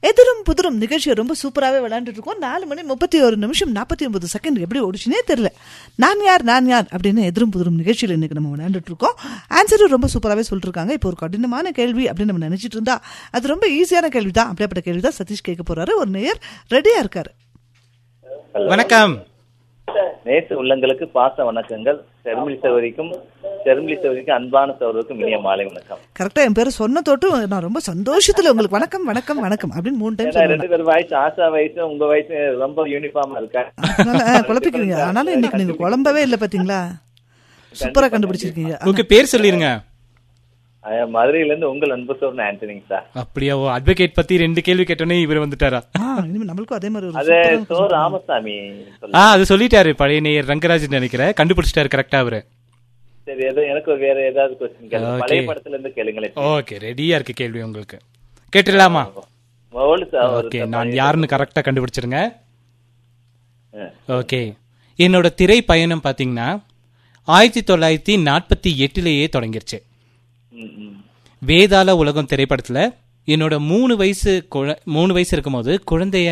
எதிரும் புதிரும் நிகழ்ச்சியை ரொம்ப சூப்பராகவே விளையாண்டுட்டு இருக்கோம் நாலு மணி முப்பத்தி ஒரு நிமிஷம் நாற்பத்தி ஒன்பது செகண்ட் எப்படி ஓடிச்சுனே தெரியல நான் யார் நான் யார் அப்படின்னு எதிரும் புதிரும் நிகழ்ச்சியில் இன்னைக்கு நம்ம விளையாண்டுட்டு இருக்கோம் ஆன்சரும் ரொம்ப சூப்பராகவே சொல்லிட்டு இருக்காங்க இப்போ ஒரு கடினமான கேள்வி அப்படின்னு நம்ம நினைச்சிட்டு இருந்தா அது ரொம்ப ஈஸியான கேள்வி தான் அப்படியேப்பட்ட கேள்வி தான் சதீஷ் கேட்க போறாரு ஒரு நேயர் ரெடியா இருக்காரு வணக்கம் நேற்று உள்ளங்களுக்கு பாச வணக்கங்கள் செருமிலி சகோதரிக்கும் செருமிலி சகோதரிக்கும் அன்பான சகோதரிக்கும் இனிய மாலை வணக்கம் கரெக்டா என் பேரை சொன்ன தொட்டு நான் ரொம்ப சந்தோஷத்துல உங்களுக்கு வணக்கம் வணக்கம் வணக்கம் அப்படின்னு மூணு டைம் ஏன்னா ரெண்டு பேர் வயசு ஆசா வயசு உங்க வயசு ரொம்ப யூனிஃபார்மா இருக்கா அதனால குழப்பிக்கிறீங்க ஆனாலும் இன்னைக்கு நீங்க குழம்பவே இல்லை பாத்தீங்களா சூப்பரா கண்டுபிடிச்சிருக்கீங்க உங்க பேர் சொல்லிருங்க அஹ் மதுரையில இருந்து உங்கள் அன்பு சோர்ன ஆண்டனிங் சார் அப்படியா ஓ அட்வொகேட் பத்தி ரெண்டு கேள்வி கேட்டோன்னே இவர் வந்துட்டாரா ஆ, இனிமே நம்மளுக்கும் அதே மாதிரி ஒரு அது சூப்பரான சோ ராமசாமி ஆ அது சொல்லிட்டாரு பழைய நேயர் ரங்கராஜ் நினைக்கிறேன் கண்டுபிடிச்சிட்டாரு கரெக்டா அவரு சரி ஏதோ எனக்கு வேற ஏதாவது கொஸ்டின் கேளுங்க Okay. பழைய படத்துல இருந்து கேளுங்களேன் ஓகே ரெடியா இருக்கு கேள்வி உங்களுக்கு கேட்டுடலாமா மோல் சார் ஒரு ஓகே நான் யாருன்னு கரெக்டா கண்டுபிடிச்சிருங்க அஹ், ஓகே என்னோட திரை பயணம் பாத்தீங்கன்னா ஆயிரத்தி தொள்ளாயிரத்தி நாற்பத்தி எட்டுலேயே தொடங்கிருச்சு ம், ம். வேதாள உலகம் திரைப்படத்துல என்னோட மூணு வயசு குழ- மூணு வயசு இருக்கும்போது குழந்தைய